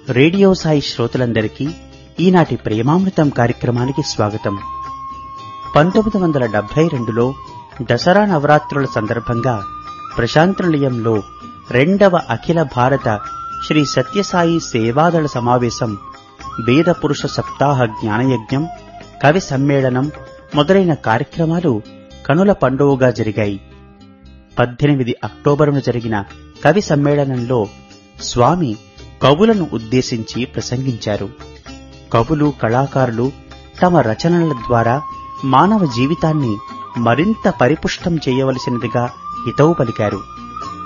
radio Sai శ్రోతలందరికీ ఈనాటి ప్రేమామృతం కార్యక్రమానికి స్వాగతం పంతొమ్మిది వందల డెబ్బై రెండులో దసరా నవరాత్రుల సందర్భంగా ప్రశాంత నిలయంలో రెండవ అఖిల భారత శ్రీ సత్యసాయి సేవాదళ సమావేశం వేద పురుష సప్తాహ జ్ఞానయజ్ఞం కవి సమ్మేళనం మొదలైన కార్యక్రమాలు కనుల పండువగా జరిగాయి పద్దెనిమిది అక్టోబరున జరిగిన కవి సమ్మేళనంలో స్వామి కవులను ఉద్దేశించి ప్రసంగించారు కవులు కళాకారులు తమ రచనల ద్వారా మానవ జీవితాన్ని మరింత పరిపుష్టం చేయవలసినదిగా హితవు పలికారు